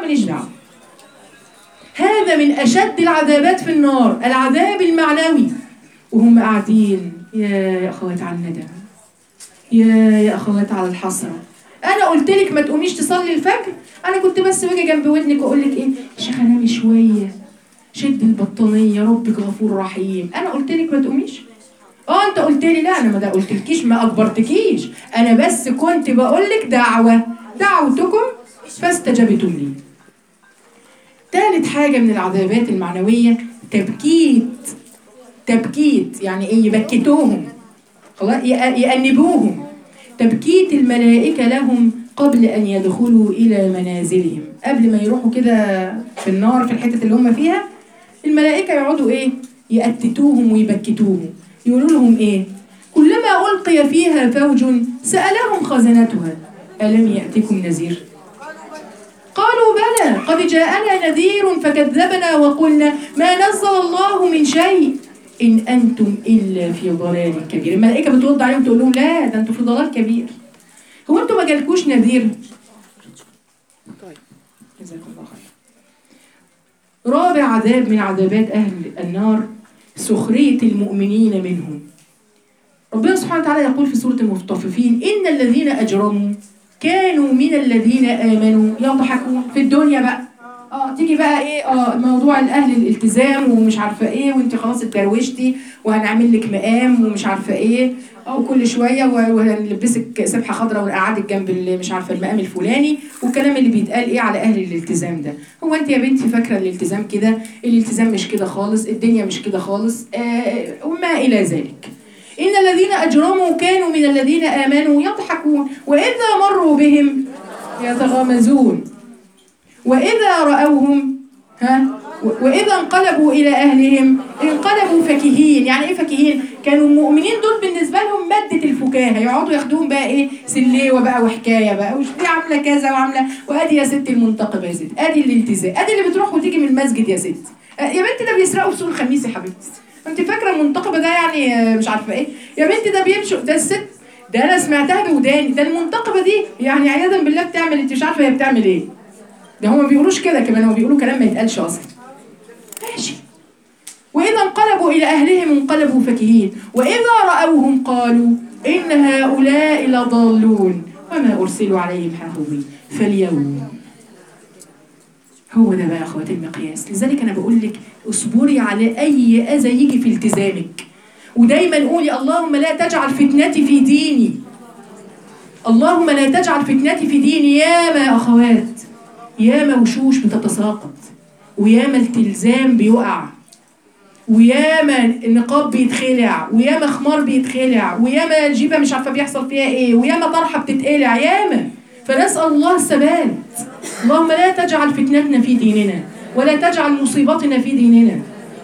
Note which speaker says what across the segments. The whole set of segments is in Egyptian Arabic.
Speaker 1: انا ماليش دعوه هذا من اشد العذابات في النار العذاب المعنوي وهم قاعدين يا يا اخوات على الندم يا يا اخوات على الحسره انا قلت لك ما تقوميش تصلي الفجر انا كنت بس باجي جنب ودنك واقول لك ايه يا شيخه نامي شويه شد البطانيه ربك غفور رحيم انا قلت لك ما تقوميش اه انت قلت لي لا انا ما ده قلتلكيش ما اجبرتكيش انا بس كنت بقول لك دعوه دعوتكم فاستجبتم لي ثالث حاجه من العذابات المعنويه تبكيت تبكيت يعني ايه يبكتوهم خلاص يأ- يأنبوهم تبكيت الملائكة لهم قبل أن يدخلوا إلى منازلهم قبل ما يروحوا كده في النار في الحتة اللي هم فيها الملائكة يقعدوا إيه يأتتوهم ويبكتوهم يقولوا لهم إيه كلما ألقي فيها فوج سألهم خزنتها ألم يأتكم نذير قالوا بلى قد جاءنا نذير فكذبنا وقلنا ما نزل الله من شيء إن أنتم إلا في ضلال كبير الملائكة بترد عليهم تقول لهم لا ده أنتم في ضلال كبير هو أنتم ما جالكوش نذير طيب جزاكم الله خير رابع عذاب من عذابات أهل النار سخرية المؤمنين منهم ربنا سبحانه وتعالى يقول في سورة المطففين إن الذين أجرموا كانوا من الذين آمنوا يضحكون في الدنيا بقى اه تيجي بقى ايه اه موضوع الاهل الالتزام ومش عارفه ايه وانت خلاص اتدروشتي وهنعمل لك مقام ومش عارفه ايه او كل شويه و- وهنلبسك سبحه خضراء ونقعدك جنب اللي مش عارفه المقام الفلاني والكلام اللي بيتقال ايه على اهل الالتزام ده هو انت يا بنتي فاكره الالتزام كده الالتزام مش كده خالص الدنيا مش كده خالص آه وما الى ذلك إن الذين أجرموا كانوا من الذين آمنوا يضحكون وإذا مروا بهم يتغامزون وإذا رأوهم ها و- وإذا انقلبوا إلى أهلهم انقلبوا فكهين يعني إيه فكهين؟ كانوا المؤمنين دول بالنسبة لهم مادة الفكاهة يقعدوا ياخدوهم بقى إيه سليوة بقى وحكاية بقى وش دي عاملة كذا وعاملة وأدي يا ست المنتقبة يا ست أدي الالتزام أدي اللي بتروح وتيجي من المسجد يا ست آه، يا بنتي ده بيسرقوا في سوق الخميس يا حبيبتي انت فاكره المنتقبه ده يعني آه، مش عارفه ايه يا بنتي ده بيمشوا ده الست ده انا سمعتها بوداني ده المنتقبه دي يعني عياذا بالله بتعمل انت مش عارفه هي بتعمل ايه ده هم ما بيقولوش كده كمان هم بيقولوا كلام ما يتقالش اصلا ماشي واذا انقلبوا الى اهلهم انقلبوا فكهين واذا راوهم قالوا ان هؤلاء لضالون وما ارسلوا عليهم حافظين فاليوم هو ده بقى يا اخواتي المقياس لذلك انا بقول لك اصبري على اي اذى يجي في التزامك ودايما قولي اللهم لا تجعل فتنتي في ديني اللهم لا تجعل فتنتي في ديني ياما اخوات ياما وشوش بتتساقط وياما التلزام بيقع وياما النقاب بيتخلع وياما خمار بيتخلع وياما الجيبه مش عارفه بيحصل فيها ايه وياما طرحه بتتقلع ياما فنسال الله الثبات اللهم لا تجعل فتنتنا في ديننا ولا تجعل مصيبتنا في ديننا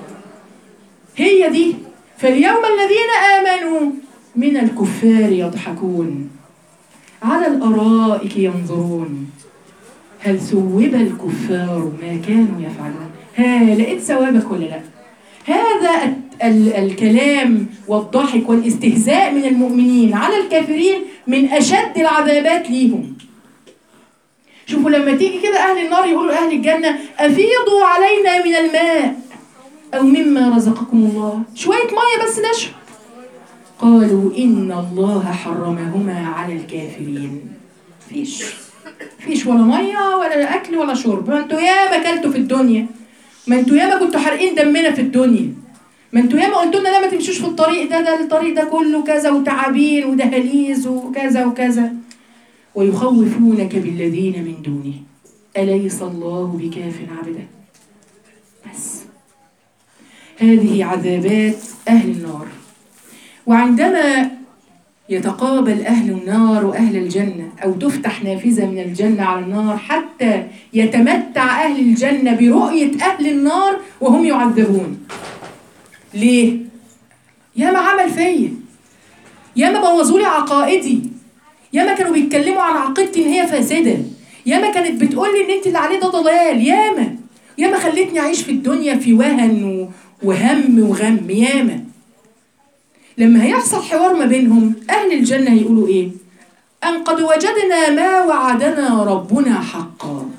Speaker 1: هي دي فاليوم الذين آمنوا من الكفار يضحكون على الأرائك ينظرون هل ثوب الكفار ما كانوا يفعلون ها لقيت ثوابك ولا لا هذا ال- ال- الكلام والضحك والاستهزاء من المؤمنين على الكافرين من أشد العذابات ليهم شوفوا لما تيجي كده أهل النار يقولوا أهل الجنة أفيضوا علينا من الماء أو مما رزقكم الله شوية مية بس نشرب قالوا إن الله حرمهما على الكافرين فيش فيش ولا مية ولا أكل ولا شرب ما انتوا ياما أكلتوا في الدنيا ما انتوا ياما كنتوا حارقين دمنا في الدنيا ما انتوا ياما قلتوا لنا لا ما تمشوش في الطريق ده ده الطريق ده كله كذا وتعابين ودهاليز وكذا وكذا ويخوفونك بالذين من دونه أليس الله بكاف عبده بس هذه عذابات أهل النار وعندما يتقابل أهل النار وأهل الجنة أو تفتح نافذة من الجنة على النار حتى يتمتع أهل الجنة برؤية أهل النار وهم يعذبون ليه؟ ياما عمل فيا ياما بوظوا لي عقائدي ياما كانوا بيتكلموا عن عقيدتي ان هي فاسده ياما كانت بتقول لي ان انت اللي عليه ده ضلال ياما ياما خلتني اعيش في الدنيا في وهن و- وهم وغم ياما لما هيحصل حوار ما بينهم اهل الجنه هيقولوا ايه ان قد وجدنا ما وعدنا ربنا حقا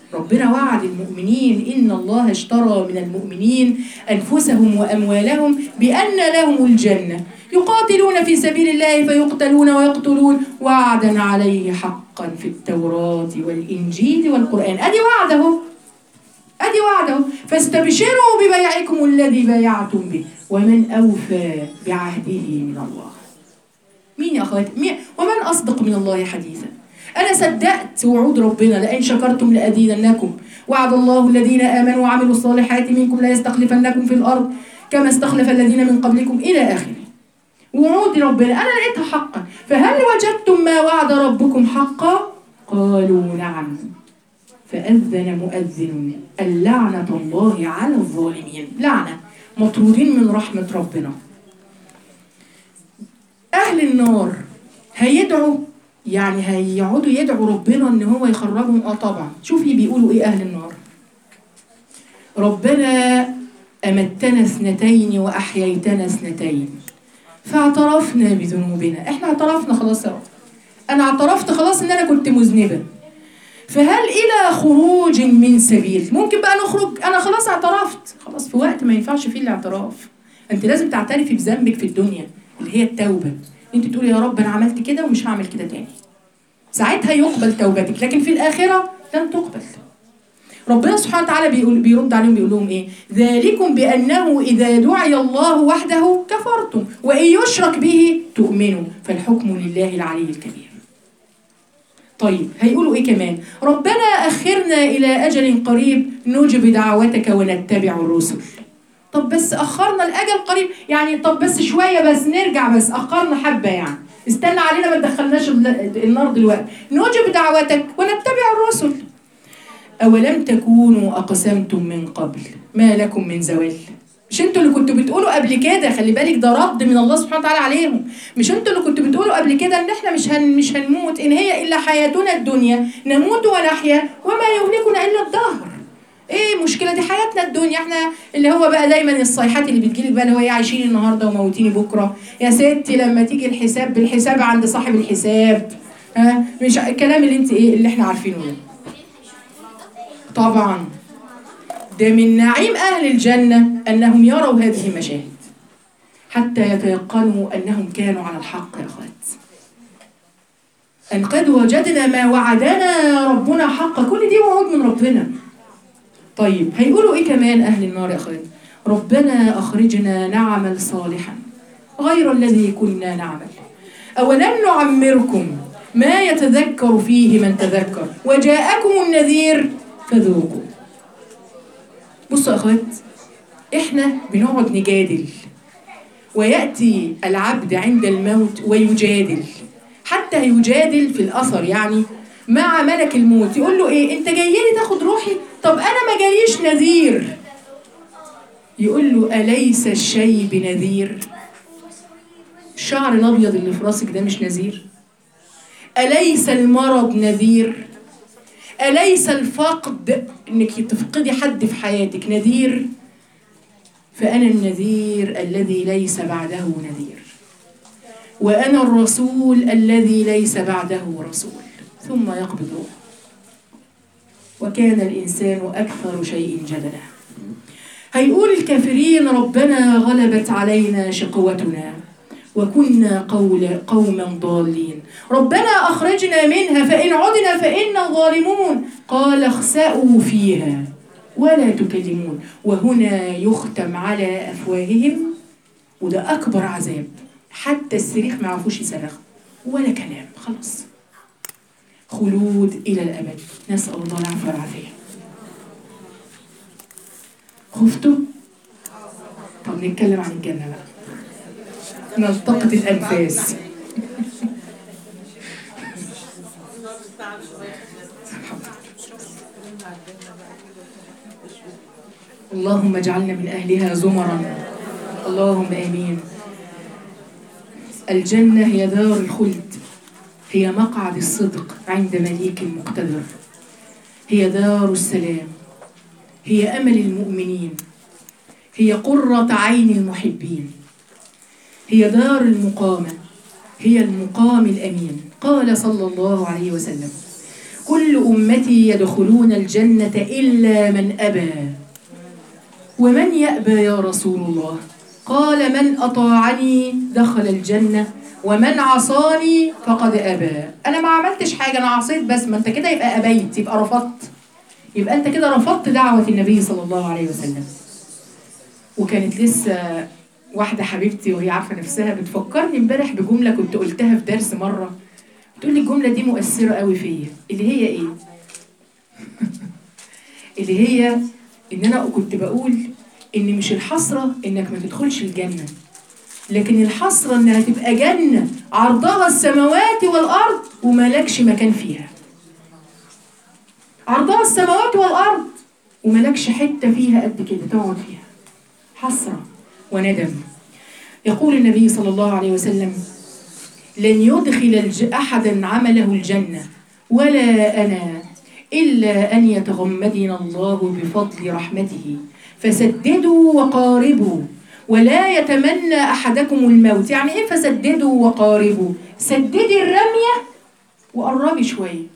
Speaker 1: ربنا وعد المؤمنين إن الله اشترى من المؤمنين أنفسهم وأموالهم بأن لهم الجنة يقاتلون في سبيل الله فيقتلون ويقتلون وعدا عليه حقا في التوراة والإنجيل والقرآن أدي وعده أدي وعده فاستبشروا ببيعكم الذي بايعتم به ومن أوفى بعهده من الله مين يا أخواتي مين ومن أصدق من الله حديثا أنا صدقت وعود ربنا لئن شكرتم لأزيدنكم وعد الله الذين آمنوا وعملوا الصالحات منكم لا يستخلفنكم في الأرض كما استخلف الذين من قبلكم إلى آخره وعود ربنا أنا لقيتها حقا فهل وجدتم ما وعد ربكم حقا قالوا نعم فأذن مؤذن اللعنة الله على الظالمين لعنة مطرودين من رحمة ربنا أهل النار هيدعوا يعني هيقعدوا يدعوا ربنا ان هو يخرجهم اه طبعا شوفي بيقولوا ايه اهل النار ربنا امتنا اثنتين واحييتنا اثنتين فاعترفنا بذنوبنا احنا اعترفنا خلاص يا رب انا اعترفت خلاص ان انا كنت مذنبه فهل الى خروج من سبيل ممكن بقى نخرج انا خلاص اعترفت خلاص في وقت ما ينفعش فيه الاعتراف انت لازم تعترفي بذنبك في الدنيا اللي هي التوبه انت تقولي يا رب انا عملت كده ومش هعمل كده تاني ساعتها يقبل توبتك لكن في الاخره لن تقبل ربنا سبحانه وتعالى بيقول بيرد عليهم بيقول لهم ايه ذلكم بانه اذا دعي الله وحده كفرتم وان يشرك به تؤمنوا فالحكم لله العلي الكبير طيب هيقولوا ايه كمان ربنا اخرنا الى اجل قريب نجب دعوتك ونتبع الرسل طب بس اخرنا الاجل قريب يعني طب بس شويه بس نرجع بس اخرنا حبه يعني استنى علينا ما تدخلناش النار دلوقتي نجب دعوتك ونتبع الرسل اولم تكونوا اقسمتم من قبل ما لكم من زوال مش انتوا اللي كنتوا بتقولوا قبل كده خلي بالك ده رد من الله سبحانه وتعالى عليهم مش انتوا اللي كنتوا بتقولوا قبل كده ان احنا مش هن مش هنموت ان هي الا حياتنا الدنيا نموت ونحيا وما يهلكنا الا الدهر ايه المشكله دي حياتنا الدنيا احنا اللي هو بقى دايما الصيحات اللي بتجيلك بقى اللي هو ايه عايشين النهارده وموتيني بكره يا ستي لما تيجي الحساب بالحساب عند صاحب الحساب ها مش الكلام اللي انت ايه اللي احنا عارفينه ده طبعا ده من نعيم اهل الجنه انهم يروا هذه المشاهد حتى يتيقنوا انهم كانوا على الحق يا اخوات ان قد وجدنا ما وعدنا ربنا حقا كل دي وعود من ربنا طيب هيقولوا ايه كمان اهل النار يا اخوان ربنا اخرجنا نعمل صالحا غير الذي كنا نعمل اولم نعمركم ما يتذكر فيه من تذكر وجاءكم النذير فذوقوا بصوا يا اخوات احنا بنقعد نجادل وياتي العبد عند الموت ويجادل حتى يجادل في الاثر يعني مع ملك الموت يقول له ايه انت جاي لي تاخد روحي طب انا ما جاليش نذير يقول له اليس الشيء بنذير الشعر الابيض اللي في راسك ده مش نذير اليس المرض نذير اليس الفقد انك تفقدي حد في حياتك نذير فانا النذير الذي ليس بعده نذير وانا الرسول الذي ليس بعده رسول ثم يقبض روحه وكان الإنسان أكثر شيء جدلا هيقول الكافرين ربنا غلبت علينا شقوتنا وكنا قول قوما ضالين ربنا أخرجنا منها فإن عدنا فإنا ظالمون قال اخسأوا فيها ولا تكلمون وهنا يختم على أفواههم وده أكبر عذاب حتى الصريخ ما عرفوش يصرخوا ولا كلام خلاص خلود إلى الأبد نسأل الله العفو والعافية خفتوا؟ طب نتكلم عن الجنة بقى نلتقط الأنفاس اللهم اجعلنا من أهلها زمرا اللهم آمين الجنة هي دار الخلد هي مقعد الصدق عند مليك مقتدر هي دار السلام هي امل المؤمنين هي قره عين المحبين هي دار المقامه هي المقام الامين قال صلى الله عليه وسلم كل أمتي يدخلون الجنة إلا من أبى ومن يأبى يا رسول الله قال من أطاعني دخل الجنة ومن عصاني فقد أبى أنا ما عملتش حاجة أنا عصيت بس ما أنت كده يبقى أبيت يبقى رفضت يبقى أنت كده رفضت دعوة النبي صلى الله عليه وسلم وكانت لسه واحدة حبيبتي وهي عارفة نفسها بتفكرني امبارح بجملة كنت قلتها في درس مرة بتقول لي الجملة دي مؤثرة قوي فيا اللي هي ايه؟ اللي هي ان انا كنت بقول ان مش الحسرة انك ما تدخلش الجنة لكن الحسرة انها تبقى جنة عرضها السماوات والارض وملكش مكان فيها عرضها السماوات والارض وملكش حتة فيها قد كده تقعد فيها حسرة وندم يقول النبي صلى الله عليه وسلم لن يدخل الج... أحدا عمله الجنة ولا أنا إلا أن يتغمدنا الله بفضل رحمته فسددوا وقاربوا ولا يتمنى أحدكم الموت يعني إيه فسددوا وقاربوا سددي الرمية وقربي شوية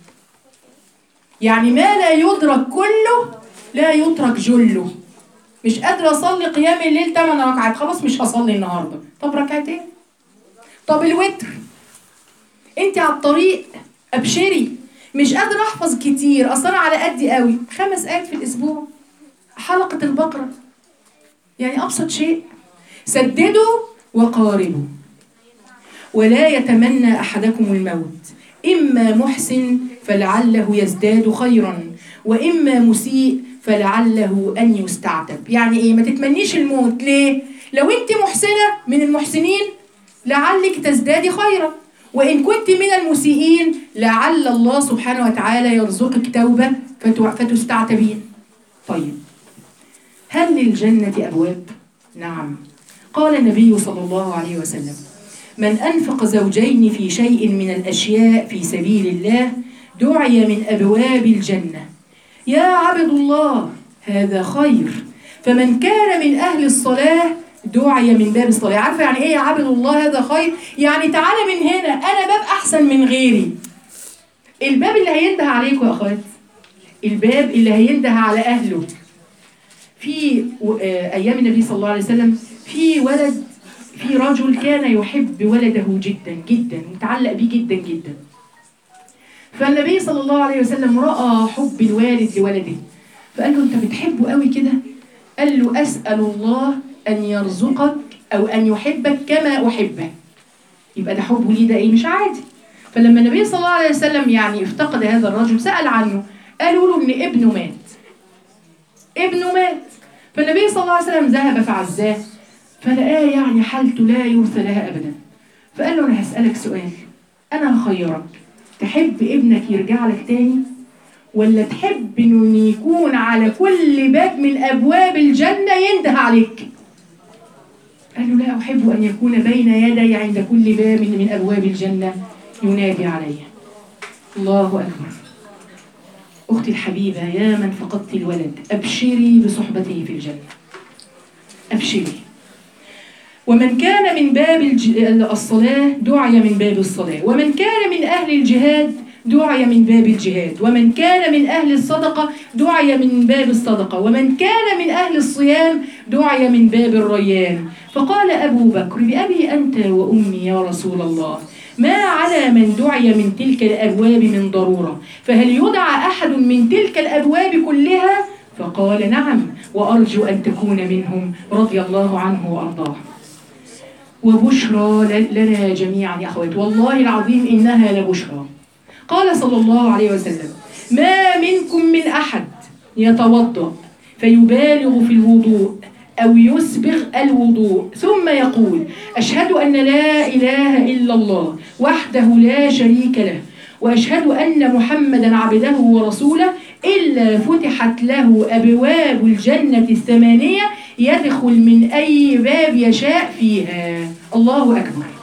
Speaker 1: يعني ما لا يدرك كله لا يترك جله مش قادرة أصلي قيام الليل 8 ركعات خلاص مش هصلي النهاردة طب ركعتين طب الوتر انت على الطريق ابشري مش قادرة احفظ كتير اصل انا على قدي قوي خمس ايات في الاسبوع حلقة البقرة يعني ابسط شيء سددوا وقاربوا ولا يتمنى احدكم الموت اما محسن فلعله يزداد خيرا واما مسيء فلعله ان يستعتب يعني ايه ما تتمنيش الموت ليه لو انت محسنه من المحسنين لعلك تزدادي خيرا وإن كنت من المسيئين لعل الله سبحانه وتعالى يرزقك توبة فتو- فتستعتبين طيب هل للجنة أبواب؟ نعم قال النبي صلى الله عليه وسلم من أنفق زوجين في شيء من الأشياء في سبيل الله دعي من أبواب الجنة يا عبد الله هذا خير فمن كان من أهل الصلاة دعي من باب الصلاة عارفة يعني إيه يا عبد الله هذا خير يعني تعالى من هنا أنا باب أحسن من غيري الباب اللي هينده عليكم يا أخوات الباب اللي هينده على أهله في و- آه، أيام النبي صلى الله عليه وسلم في ولد في رجل كان يحب ولده جدا جدا متعلق بيه جدا جدا فالنبي صلى الله عليه وسلم رأى حب الوالد لولده فقال له أنت بتحبه قوي كده قال له أسأل الله أن يرزقك أو أن يحبك كما أحبه يبقى ده حبه ليه ده إيه مش عادي فلما النبي صلى الله عليه وسلم يعني افتقد هذا الرجل سأل عنه قالوا له إن ابنه مات ابنه مات فالنبي صلى الله عليه وسلم ذهب فعزاه فلقاه يعني حالته لا يرثى لها أبدا فقال له أنا هسألك سؤال أنا هخيرك تحب ابنك يرجع لك تاني ولا تحب انه يكون على كل باب من ابواب الجنه ينده عليك قال له لا احب ان يكون بين يدي عند كل باب من ابواب الجنه ينادي علي الله اكبر اختي الحبيبه يا من فقدت الولد ابشري بصحبته في الجنه ابشري ومن كان من باب الج... الصلاة دعي من باب الصلاة ومن كان من أهل الجهاد دعي من باب الجهاد ومن كان من أهل الصدقة دعي من باب الصدقة ومن كان من أهل الصيام دعي من باب الريان فقال أبو بكر بأبي أنت وأمي يا رسول الله ما على من دعي من تلك الأبواب من ضرورة فهل يدعى أحد من تلك الأبواب كلها فقال نعم وأرجو أن تكون منهم رضي الله عنه وأرضاه وبشرى ل- لنا جميعا يا أخوات والله العظيم إنها لبشرى قال صلى الله عليه وسلم ما منكم من أحد يتوضأ فيبالغ في الوضوء أو يسبغ الوضوء ثم يقول أشهد أن لا إله إلا الله وحده لا شريك له وأشهد أن محمدا عبده ورسوله إلا فتحت له أبواب الجنة الثمانية يدخل من أي باب يشاء فيها الله أكبر